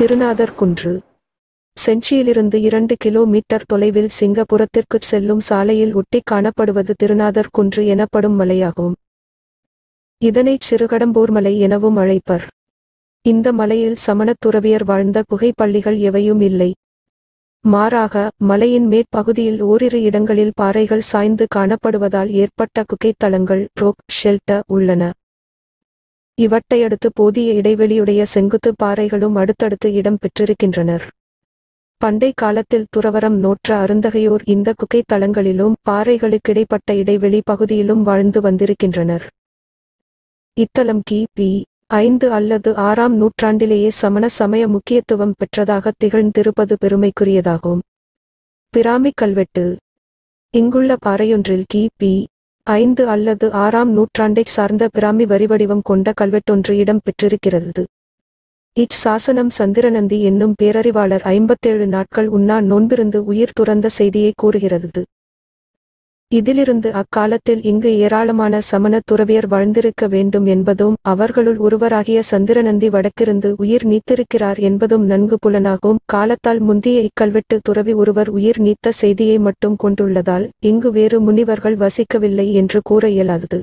திருநாதர் குன்று செஞ்சியிலிருந்து இரண்டு கிலோமீட்டர் தொலைவில் சிங்கப்புரத்திற்குச் செல்லும் சாலையில் ஒட்டிக் காணப்படுவது திருநாதர் குன்று எனப்படும் மலையாகும் இதனைச் சிறுகடம்பூர் மலை எனவும் அழைப்பர் இந்த மலையில் சமணத் துறவியர் வாழ்ந்த குகைப்பள்ளிகள் எவையும் இல்லை மாறாக மலையின் மேற்பகுதியில் ஓரிரு இடங்களில் பாறைகள் சாய்ந்து காணப்படுவதால் ஏற்பட்ட குகைத்தளங்கள் ரோக் ஷெல்டர் உள்ளன இவற்றையடுத்து போதிய இடைவெளியுடைய செங்குத்து பாறைகளும் அடுத்தடுத்து இடம் பெற்றிருக்கின்றனர் பண்டை காலத்தில் துறவரம் நோற்ற அருந்தகையோர் இந்த குகைத்தளங்களிலும் பாறைகளுக்கிடைப்பட்ட இடைவெளி பகுதியிலும் வாழ்ந்து வந்திருக்கின்றனர் இத்தலம் கி பி ஐந்து அல்லது ஆறாம் நூற்றாண்டிலேயே சமண சமய முக்கியத்துவம் பெற்றதாக திகழ்ந்திருப்பது பெருமைக்குரியதாகும் பிராமி கல்வெட்டு இங்குள்ள பாறையொன்றில் கி பி ஐந்து அல்லது ஆறாம் நூற்றாண்டைச் சார்ந்த பிராமி வரிவடிவம் கொண்ட கல்வெட்டொன்று இடம் பெற்றிருக்கிறது இச் சாசனம் சந்திரநந்தி என்னும் பேரறிவாளர் ஐம்பத்தேழு நாட்கள் உண்ணா நோன்பிருந்து உயிர் துறந்த செய்தியை கூறுகிறது இதிலிருந்து அக்காலத்தில் இங்கு ஏராளமான சமண துறவியர் வாழ்ந்திருக்க வேண்டும் என்பதும் அவர்களுள் ஒருவராகிய சந்திரநந்தி வடக்கிருந்து உயிர் நீத்திருக்கிறார் என்பதும் நன்கு புலனாகும் காலத்தால் முந்திய இக்கல்வெட்டு துறவி ஒருவர் உயிர் நீத்த செய்தியை மட்டும் கொண்டுள்ளதால் இங்கு வேறு முனிவர்கள் வசிக்கவில்லை என்று கூற இயலாது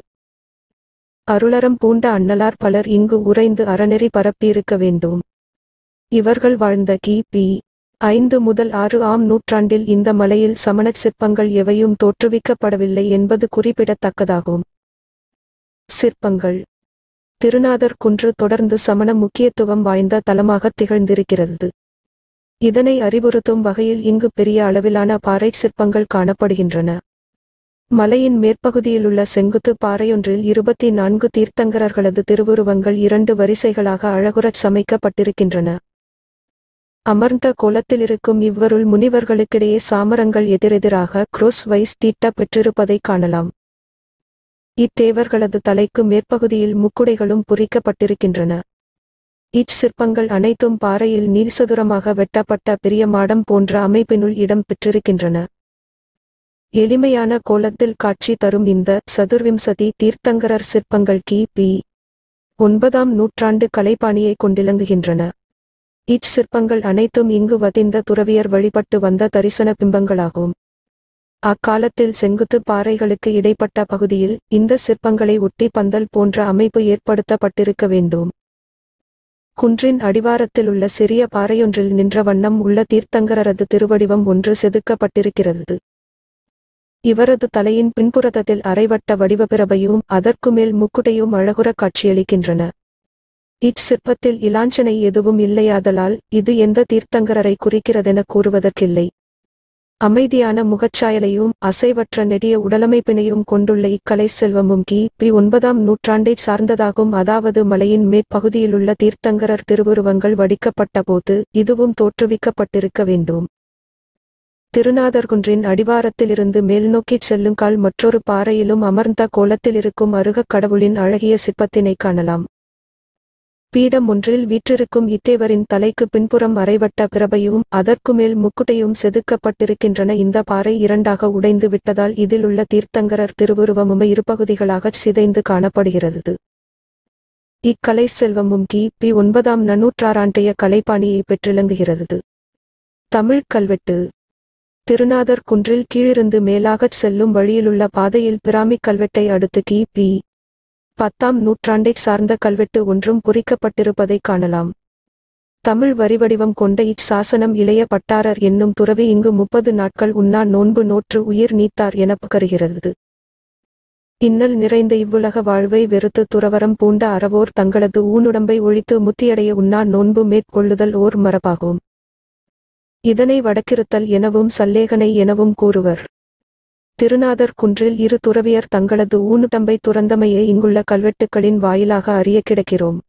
அருளறம் பூண்ட அண்ணலார் பலர் இங்கு உறைந்து அறநெறி பரப்பியிருக்க வேண்டும் இவர்கள் வாழ்ந்த கி பி ஐந்து முதல் ஆறு ஆம் நூற்றாண்டில் இந்த மலையில் சமணச் சிற்பங்கள் எவையும் தோற்றுவிக்கப்படவில்லை என்பது குறிப்பிடத்தக்கதாகும் சிற்பங்கள் திருநாதர் குன்று தொடர்ந்து சமண முக்கியத்துவம் வாய்ந்த தலமாக திகழ்ந்திருக்கிறது இதனை அறிவுறுத்தும் வகையில் இங்கு பெரிய அளவிலான பாறை சிற்பங்கள் காணப்படுகின்றன மலையின் மேற்பகுதியிலுள்ள செங்குத்து பாறையொன்றில் இருபத்தி நான்கு தீர்த்தங்கரர்களது திருவுருவங்கள் இரண்டு வரிசைகளாக அழகுறச் சமைக்கப்பட்டிருக்கின்றன அமர்ந்த கோலத்திலிருக்கும் இவ்வருள் முனிவர்களுக்கிடையே சாமரங்கள் எதிரெதிராக குரோஸ் வைஸ் தீட்ட பெற்றிருப்பதை காணலாம் இத்தேவர்களது தலைக்கு மேற்பகுதியில் முக்குடைகளும் பொறிக்கப்பட்டிருக்கின்றன இச் சிற்பங்கள் அனைத்தும் பாறையில் நீள்சதுரமாக வெட்டப்பட்ட பெரிய மாடம் போன்ற அமைப்பினுள் இடம் பெற்றிருக்கின்றன எளிமையான கோலத்தில் காட்சி தரும் இந்த சதுர்விம்சதி தீர்த்தங்கரர் சிற்பங்கள் கி பி ஒன்பதாம் நூற்றாண்டு கலைப்பாணியை கொண்டிலங்குகின்றன இச் சிற்பங்கள் அனைத்தும் இங்கு வதிந்த துறவியர் வழிபட்டு வந்த தரிசன பிம்பங்களாகும் அக்காலத்தில் செங்குத்து பாறைகளுக்கு இடைப்பட்ட பகுதியில் இந்த சிற்பங்களை ஒட்டி பந்தல் போன்ற அமைப்பு ஏற்படுத்தப்பட்டிருக்க வேண்டும் குன்றின் அடிவாரத்தில் உள்ள சிறிய பாறையொன்றில் நின்ற வண்ணம் உள்ள தீர்த்தங்கரரது திருவடிவம் ஒன்று செதுக்கப்பட்டிருக்கிறது இவரது தலையின் பின்புறத்தில் அரைவட்ட வடிவபிரபையும் அதற்கு மேல் முக்குடையும் அழகுற காட்சியளிக்கின்றன இச் சிற்பத்தில் இலாஞ்சனை எதுவும் இல்லையாதலால் இது எந்த தீர்த்தங்கரரை குறிக்கிறதென கூறுவதற்கில்லை அமைதியான முகச்சாயலையும் அசைவற்ற நெடிய உடலமைப்பினையும் கொண்டுள்ள இக்கலை செல்வமும் கி பி ஒன்பதாம் நூற்றாண்டைச் சார்ந்ததாகும் அதாவது மலையின் மேற்பகுதியிலுள்ள தீர்த்தங்கரர் திருவுருவங்கள் வடிக்கப்பட்ட போது இதுவும் தோற்றுவிக்கப்பட்டிருக்க வேண்டும் திருநாதர்குன்றின் அடிவாரத்திலிருந்து மேல்நோக்கிச் செல்லுங்கால் மற்றொரு பாறையிலும் அமர்ந்த கோலத்திலிருக்கும் அருகக் கடவுளின் அழகிய சிற்பத்தினை காணலாம் பீடம் ஒன்றில் வீற்றிருக்கும் இத்தேவரின் தலைக்கு பின்புறம் அரைவட்ட பிரபையும் அதற்கு மேல் முக்குட்டையும் செதுக்கப்பட்டிருக்கின்றன இந்த பாறை இரண்டாக உடைந்து விட்டதால் இதில் உள்ள தீர்த்தங்கரர் திருவுருவமும் இருபகுதிகளாகச் சிதைந்து காணப்படுகிறது இக்கலை செல்வமும் கி பி ஒன்பதாம் நன்னூற்றாராண்டைய கலைப்பாணியை பெற்றிலங்குகிறது தமிழ் கல்வெட்டு திருநாதர் குன்றில் கீழிருந்து மேலாகச் செல்லும் வழியிலுள்ள பாதையில் பிராமிக் கல்வெட்டை அடுத்து கி பி பத்தாம் நூற்றாண்டைச் சார்ந்த கல்வெட்டு ஒன்றும் பொறிக்கப்பட்டிருப்பதை காணலாம் தமிழ் வரிவடிவம் கொண்ட இச் சாசனம் இளைய பட்டாரர் என்னும் துறவி இங்கு முப்பது நாட்கள் உண்ணா நோன்பு நோற்று உயிர் நீத்தார் எனப் கருகிறது இன்னல் நிறைந்த இவ்வுலக வாழ்வை வெறுத்து துறவரம் பூண்ட அறவோர் தங்களது ஊனுடம்பை ஒழித்து முத்தியடைய உண்ணா நோன்பு மேற்கொள்ளுதல் ஓர் மரபாகும் இதனை வடக்கிருத்தல் எனவும் சல்லேகனை எனவும் கூறுவர் திருநாதர் குன்றில் இரு துறவியர் தங்களது ஊனுடம்பை துறந்தமையை இங்குள்ள கல்வெட்டுக்களின் வாயிலாக அறிய கிடக்கிறோம்